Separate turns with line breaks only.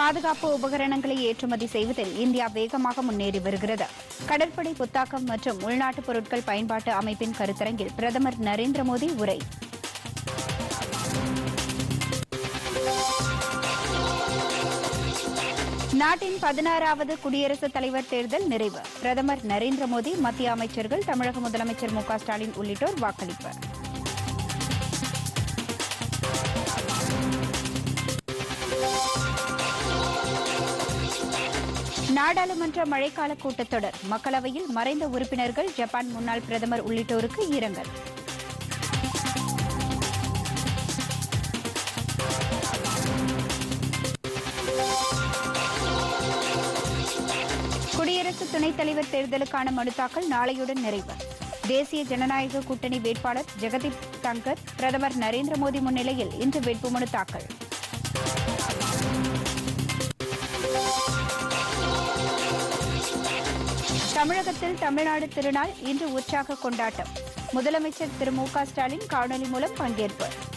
பாதுகாப்பு உபகரணங்களை ஏற்றுமதி செய்வதில் இந்தியா வேகமாக முன்னேறி வருகிறது கடற்படை புத்தாக்கம் மற்றும் உள்நாட்டு பொருட்கள் பயன்பாட்டு அமைப்பின் கருத்தரங்கில் பிரதமர் நரேந்திர மோடி உரை நாட்டின் பதினாறாவது குடியரசுத் தலைவர் தேர்தல் நிறைவு பிரதமர் நரேந்திர மோடி மத்திய அமைச்சர்கள் தமிழக முதலமைச்சர் மு க ஸ்டாலின் உள்ளிட்டோர் வாக்களிப்பு நாடாளுமன்ற மழைக்கால கூட்டத்தொடர் மக்களவையில் மறைந்த உறுப்பினர்கள் ஜப்பான் முன்னாள் பிரதமர் உள்ளிட்டோருக்கு இரங்கல் குடியரசு துணைத் தலைவர் தேர்தலுக்கான மனு தாக்கல் நாளையுடன் நிறைவு தேசிய ஜனநாயக கூட்டணி வேட்பாளர் ஜெகதீப் தங்கர் பிரதமர் நரேந்திர மோடி முன்னிலையில் இன்று வேட்புமனு தாக்கல் தமிழகத்தில் தமிழ்நாடு திருநாள் இன்று உற்சாக கொண்டாட்டம் முதலமைச்சர் திரு மு க ஸ்டாலின் காணொலி மூலம் பங்கேற்பு